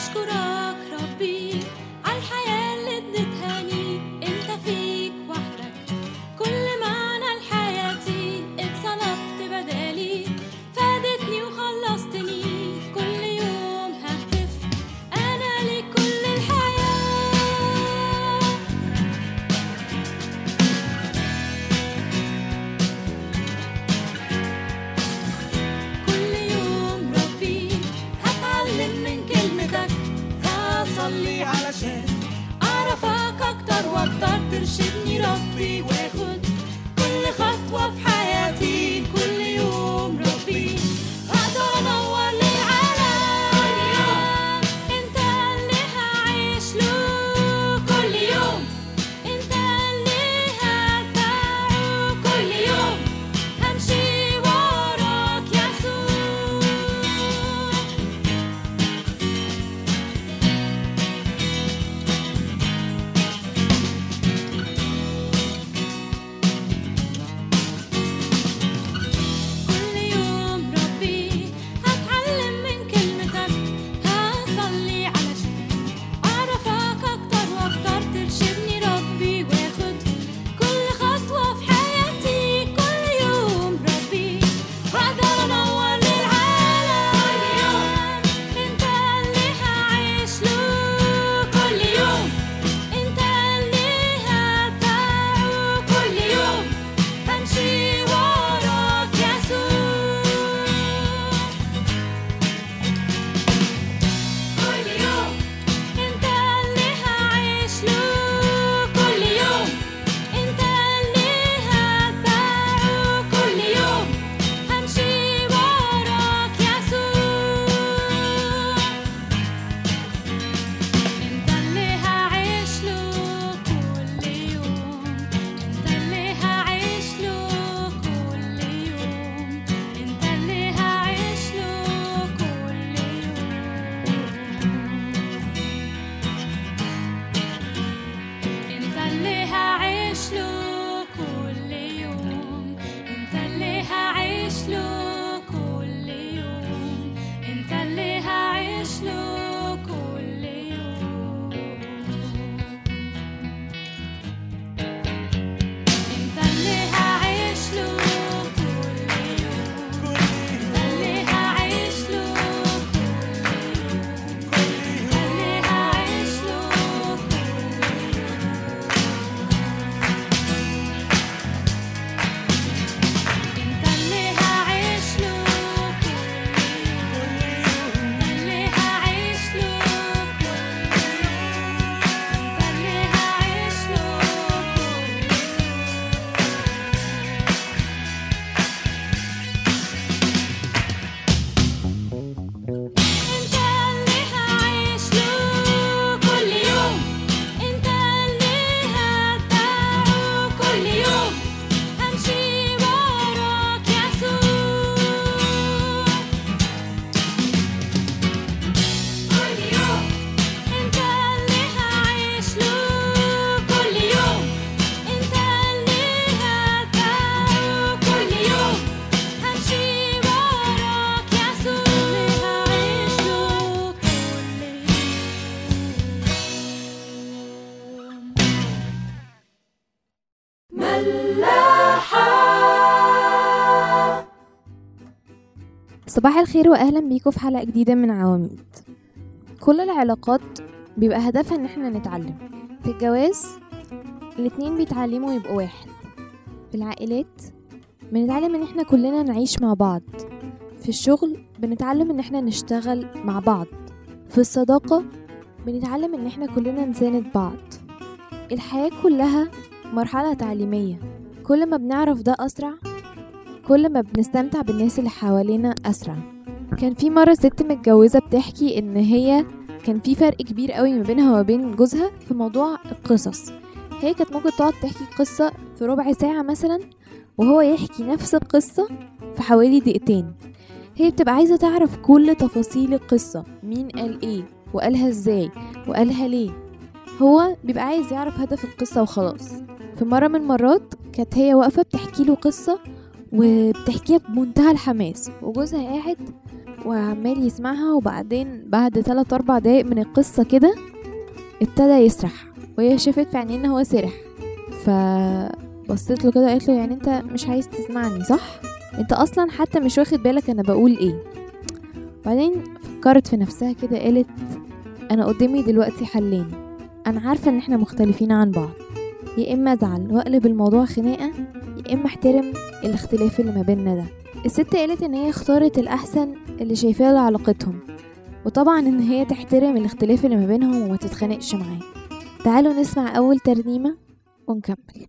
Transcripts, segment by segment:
أشكرك ربي على الحياة اللي اديتهاني انت فيك وحدك كل معنى لحياتي اتصلبت بدالي فادتني وخلصتني كل يوم ههتف أنا ليك كل الحياة كل يوم ربي هتعلم من كلمتك هصلي علشان أعرفك أكتر وأكتر ترشدني ربي وآخد كل خطوة في حياتي كل يوم ربي هقدر أنور للعالم أنت اللي هعيش له كل يوم أنت اللي هتبعه كل يوم همشي وراك يسوع كل يوم ربي هتعلم من كلمتك هصلي علشان أعرفك أكتر وأكتر ترشدني ربي وآخد كل خطوة في حياتي كل يوم ربي هقدر أنور للعالم أنت اللي هعيش له كل يوم أنت اللي هتبعه كل يوم همشي وراك يسوع كل يوم انت اللي هعيش له كل يوم انت اللي هتبعه كل يوم همشي وراك يسوع انت اللي هعيش له كل يوم انت اللي هعيش له كل يوم انت اللي هعيش له كل يوم انت اللي هعيش له كل يوم انت اللي هعيش له كل يوم انت اللي هعيش له كل يوم انت اللي هعيش له كل يوم انت اللي هعيش له كل يوم انت اللي هعيش له انت اللي هعيش له كل يوم انت اللي هعيش له كل يوم انت اللي هعيش له كل انت اللي هعيش له كل يوم انت اللي هتبعه كل يوم همشي وراك يسوع كل يوم انت اللي هعيش له كل يوم انت اللي هتبعه كل يوم همشي وراك يسوع اللي هعيش له كل يوم صباح الخير واهلا بيكم في حلقه جديده من عواميد كل العلاقات بيبقى هدفها ان احنا نتعلم في الجواز الاتنين بيتعلموا يبقوا واحد في العائلات بنتعلم ان احنا كلنا نعيش مع بعض في الشغل بنتعلم ان احنا نشتغل مع بعض في الصداقة بنتعلم ان احنا كلنا نساند بعض الحياة كلها مرحلة تعليمية كل ما بنعرف ده أسرع كل ما بنستمتع بالناس اللي حوالينا أسرع كان في مرة ست متجوزة بتحكي إن هي كان في فرق كبير قوي ما بينها وبين جوزها في موضوع القصص هي كانت ممكن تقعد تحكي قصة في ربع ساعة مثلا وهو يحكي نفس القصة في حوالي دقيقتين هي بتبقى عايزة تعرف كل تفاصيل القصة مين قال ايه وقالها ازاي وقالها ليه هو بيبقى عايز يعرف هدف القصة وخلاص في مرة من المرات كانت هي واقفة بتحكي له قصة وبتحكيها بمنتهى الحماس وجوزها قاعد وعمال يسمعها وبعدين بعد 3 4 دقايق من القصة كده ابتدى يسرح وهي شافت في عينيه ان هو سرح فبصيت له كده قالت له يعني انت مش عايز تسمعني صح انت اصلا حتى مش واخد بالك انا بقول ايه بعدين فكرت في نفسها كده قالت انا قدامي دلوقتي حلين انا عارفه ان احنا مختلفين عن بعض يا اما ازعل واقلب الموضوع خناقه يا اما احترم الاختلاف اللي ما بيننا ده الست قالت ان هي اختارت الاحسن اللي شايفاه لعلاقتهم وطبعا ان هي تحترم الاختلاف اللي ما بينهم وما تتخانقش معاه تعالوا نسمع اول ترنيمه ونكمل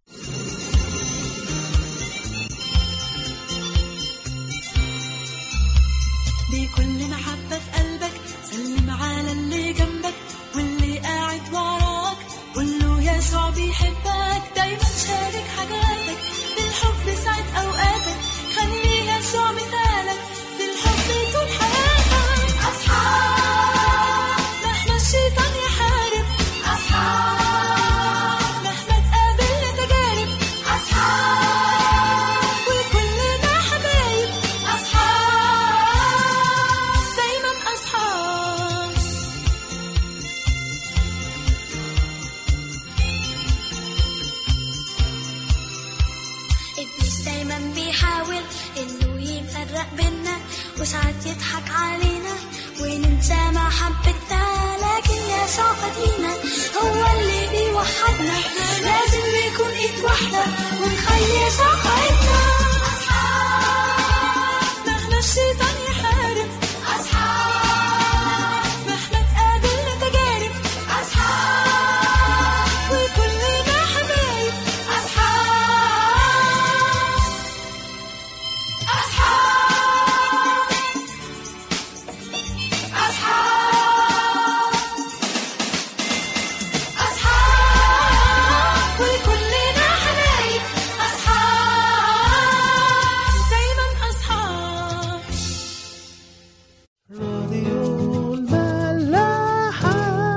بكل محبة في قلبك سلم على اللي جنبك واللي قاعد وراك قول له يسوع بيحبك دايما شارك حاجاتك بالحب سعد أوقاتك خلي يسوع مثالك في الحب طول حياتك أصحاب مهما الشيطان يحارب أصحاب مهما تقابلنا تجارب أصحاب وكلنا حبايب أصحاب دايما أصحاب ابليس دايما بيحاول انه يفرق بينا وساعات يضحك علينا وننسى محبتنا لكن يسوع فدينا هو اللي بيوحدنا لازم نكون ايد واحدة ونخلي يسوع قائدنا أصحاب مهما الشيطان يحارب أصحاب مهما تقابلنا تجارب أصحاب وكلنا حبايب أصحاب أصحاب أصحاب أصحاب وكلنا حبايب أصحاب دايما أصحاب راديو الملاحة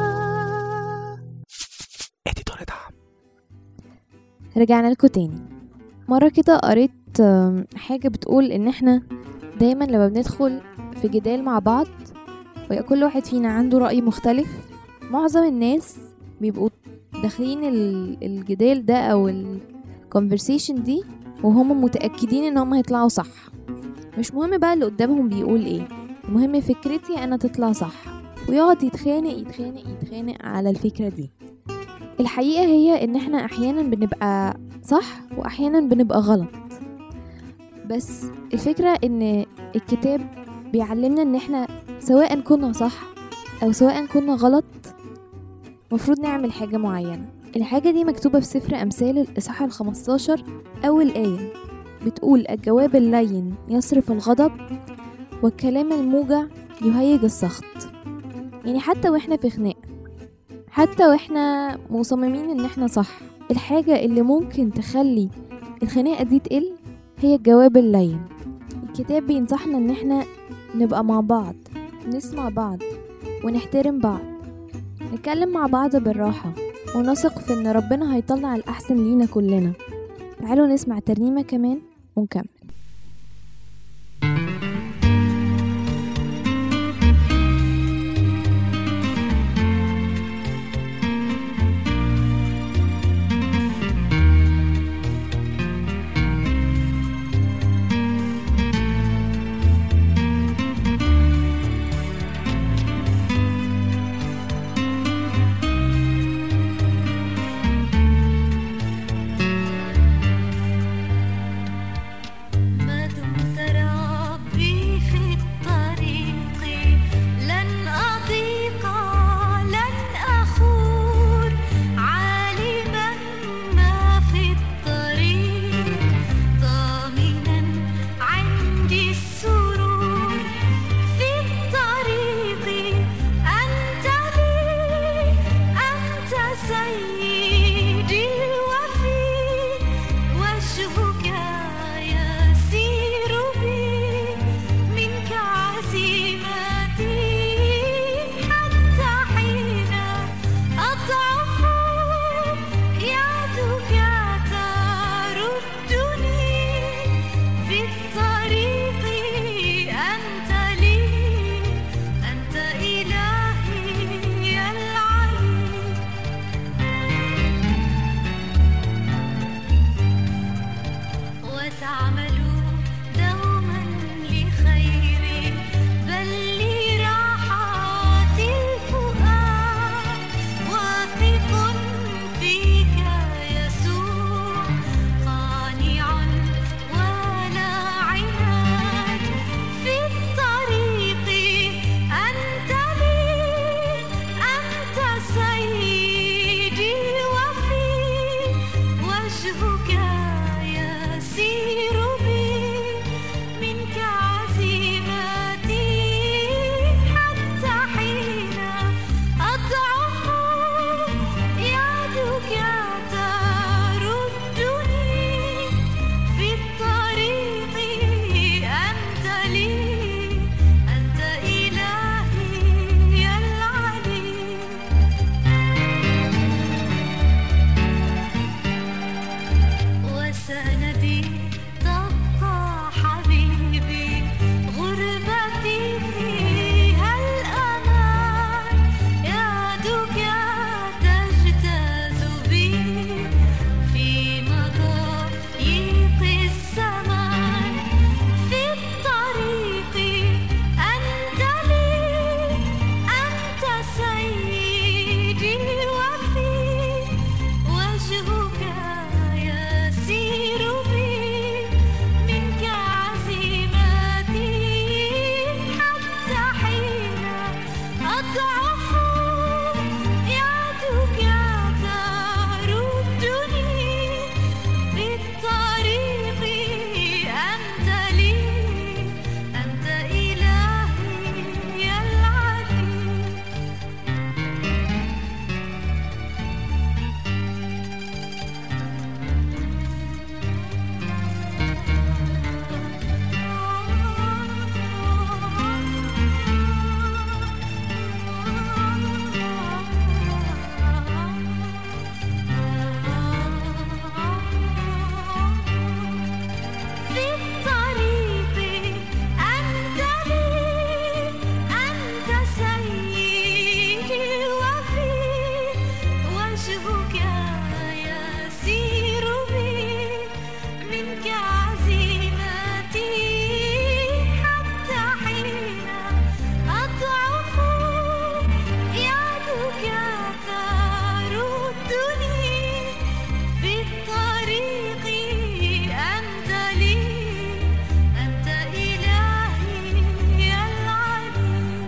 اديتور دعم رجعنا لكم تاني مرة كده قريت آم، حاجة بتقول ان احنا دايما لما بندخل في جدال مع بعض ويبقى كل واحد فينا عنده رأي مختلف معظم الناس بيبقوا داخلين ال- الجدال ده او الكونفرسيشن دي وهم متأكدين ان هم هيطلعوا صح مش مهم بقى اللي قدامهم بيقول ايه المهم فكرتي انا تطلع صح ويقعد يتخانق يتخانق يتخانق على الفكرة دي الحقيقة هي ان احنا احيانا بنبقى صح واحيانا بنبقى غلط بس الفكرة ان الكتاب بيعلمنا ان احنا سواء كنا صح او سواء كنا غلط مفروض نعمل حاجة معينة الحاجة دي مكتوبة في سفر أمثال الإصحاح الخمستاشر أول آية بتقول الجواب اللين يصرف الغضب والكلام الموجع يهيج السخط يعني حتى واحنا في خناق حتى واحنا مصممين ان احنا صح الحاجة اللي ممكن تخلي الخناقة دي تقل هي الجواب اللين الكتاب بينصحنا ان احنا نبقى مع بعض نسمع بعض ونحترم بعض نتكلم مع بعض بالراحة ونثق في ان ربنا هيطلع الأحسن لينا كلنا تعالوا نسمع ترنيمة كمان ونكمل وجهك يسير بي منك عزيمتي حتى حين أضعف يدك تردني في الطريق أنت لي أنت إلهي العليم وسندي تبقى حبيبي غربتي فيها الأمان يدك تجتاز بي في مضايق الزمان في الطريق أنت لي أنت سيدي وفي وجهك يسير بي منك عزيمتي حتى حين أضعف يدك تردني في الطريق أنت لي أنت إلهي العليم في الطريق أنت لي أنت سيدي وفي وجهك يسير بي منك عزيمتي حتى حين أضعف يدك تردني في الطريق أنت لي أنت إلهي العليم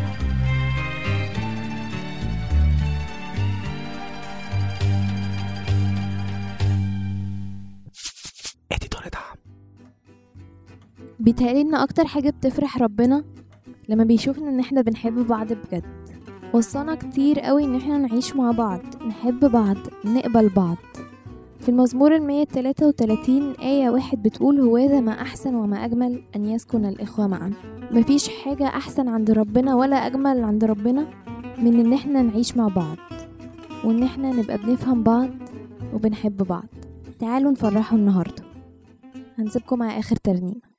اديتور دعم بيتهيألي ان اكتر حاجة بتفرح ربنا لما بيشوفنا ان احنا بنحب بعض بجد وصانا كتير قوي ان احنا نعيش مع بعض نحب بعض نقبل بعض في المزمور المية تلاتة وتلاتين آية واحد بتقول هوذا ما أحسن وما أجمل أن يسكن الإخوة معا مفيش حاجة أحسن عند ربنا ولا أجمل عند ربنا من إن احنا نعيش مع بعض وإن احنا نبقى بنفهم بعض وبنحب بعض تعالوا نفرحوا النهاردة هنسيبكم مع آخر ترنيمة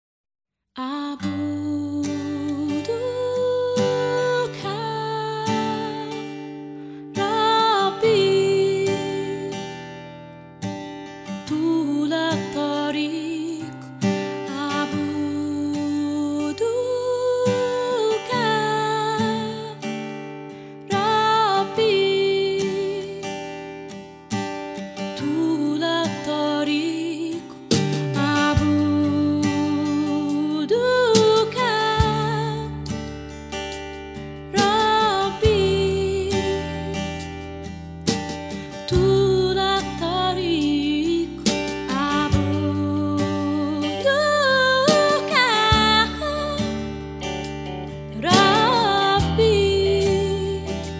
أعبدك ربي طول الطريق أعبدك ربي طول الطريق أعبدك ربي طول الطريق أعبدك ربي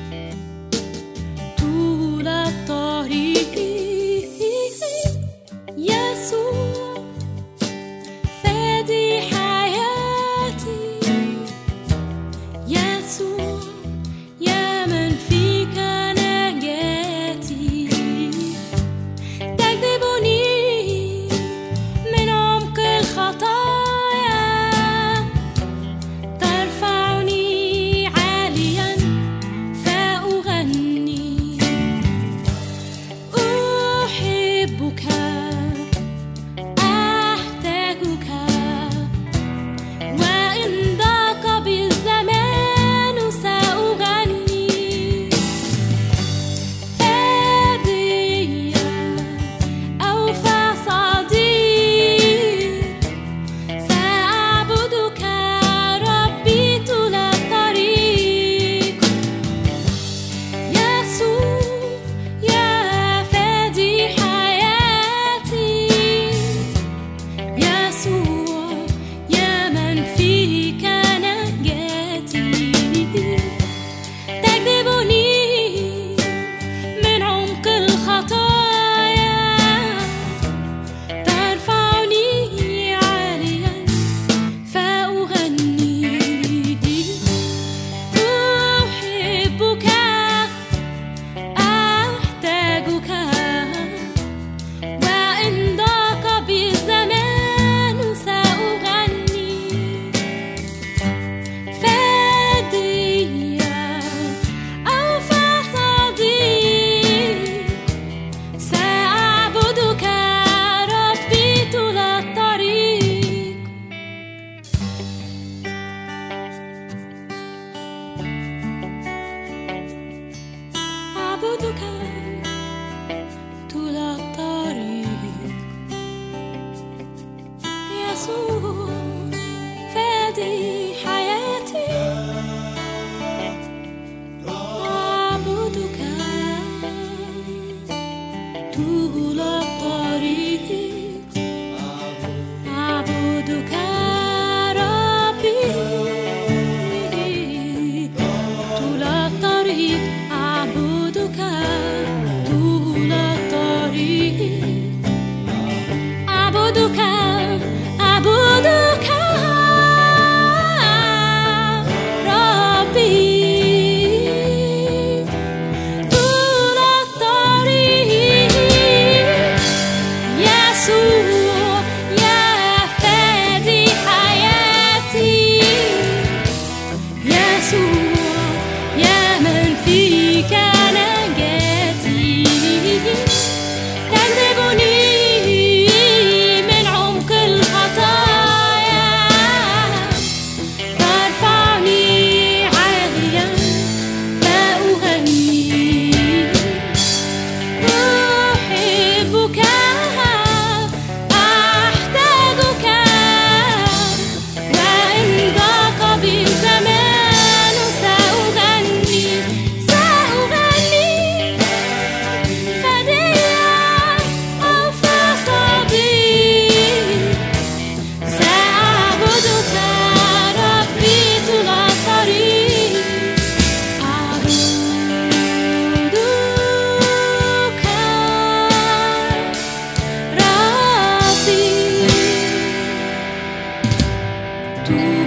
طول الطريق يسوع فادي حياتي يسوع يا من فيك نجاتي تجذبني من عمق الخطايا ترفعني عاليا فأغني أحبك أحتاجك وإن ضاق بالزمان سأغني فادي أوفى صديق سأعبدك ربي طول الطريق يسوع يا فادي حياتي tout